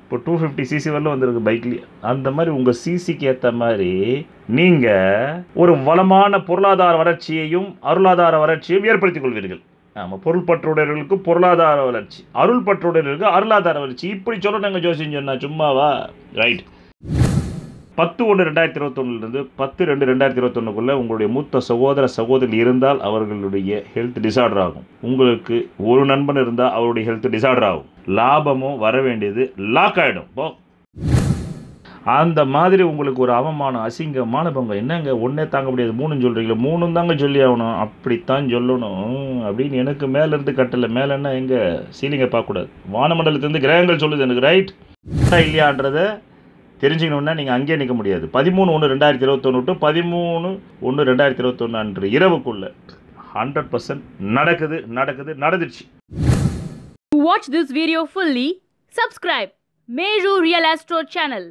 இப்போ two fifty CC வரலும் வந்திருக்கு பைக்லேயே அந்த மாதிரி உங்கள் சிசிக்கு ஏற்ற மாதிரி நீங்கள் ஒரு வளமான பொருளாதார வளர்ச்சியையும் அருளாதார வளர்ச்சியையும் ஏற்படுத்திக் கொள்வீர்கள் ஆமாம் பொருள் பற்றுடையவர்களுக்கு பொருளாதார வளர்ச்சி அருள் பற்றுடையவர்களுக்கு அருளாதார வளர்ச்சி இப்படி சொல்லணுங்க ஜோசியம் சொன்னா சும்மாவா ரைட் பத்து ஒன்று ரெண்டாயிரத்தி இருபத்தொன்னுலேருந்து பத்து ரெண்டு ரெண்டாயிரத்தி இருபத்தொன்னுக்குள்ளே உங்களுடைய மூத்த சகோதர சகோதரி இருந்தால் அவர்களுடைய ஹெல்த் டிசார்டர் ஆகும் உங்களுக்கு ஒரு நண்பன் இருந்தால் அவருடைய ஹெல்த் டிசார்டர் ஆகும் லாபமும் வர வேண்டியது லாக் ஆகிடும் போ அந்த மாதிரி உங்களுக்கு ஒரு அவமானம் அசிங்கமான பங்கம் என்னங்க ஒன்றே தாங்க முடியாது மூணுன்னு சொல்கிறீங்களா மூணும் தாங்க சொல்லி ஆகணும் அப்படித்தான் சொல்லணும் அப்படின்னு எனக்கு மேலேருந்து கட்டலை மேலேன்னா எங்கே சீலிங்கை பார்க்கக்கூடாது வானமண்டலத்திலேருந்து கிரகங்கள் சொல்லுது எனக்கு ரைட் இல்லையான்றதை தெரிஞ்சுக்கணுன்னா நீங்கள் அங்கேயே நிற்க முடியாது பதிமூணு ஒன்று ரெண்டாயிரத்தி இருபத்தொன்று டு பதிமூணு ஒன்று ரெண்டாயிரத்தி இருபத்தொன்று அன்று இரவுக்குள்ளே ஹண்ட்ரட் பர்சன்ட் நடக்குது நடக்குது நடந்துச்சு To watch this video fully, subscribe Meru Real Astro channel.